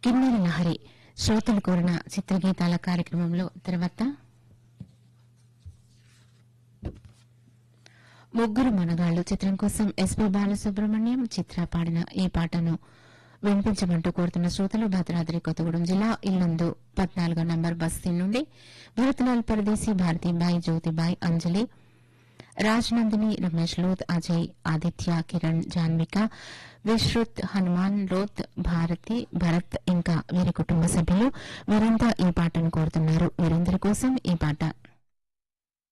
కిన్నెర లహరి శ్రోతలు కోరిన చిత్రగీతాల కార్యక్రమంలో తర్వాత ముగ్గురు మనగాళ్లు చిత్రం కోసం ఎస్పీ బాలసుబ్రహ్మణ్యం చిత్ర పాడిన ఈ పాటను వినిపించమంటూ కోరుతున్న శ్రోతలు భద్రాద్రి కొత్తగూడెం జిల్లా ఇల్లందు పద్నాలుగో నంబర్ బస్తీ నుండి భరతలాల్ పరదేశీ భారతీబాయి జ్యోతిబాయి అంజలి రాజ్నందిని రమేష్ లోత్ అజయ్ ఆదిత్య కిరణ్ జాన్విక విశ్రుత్ హనుమాన్ లోత్ భారతి భరత్ ఇంకా వీరి కుటుంబ సభ్యులు వీరంతా ఈ పాటను కోరుతున్నారు వీరందరి కోసం ఈ పాట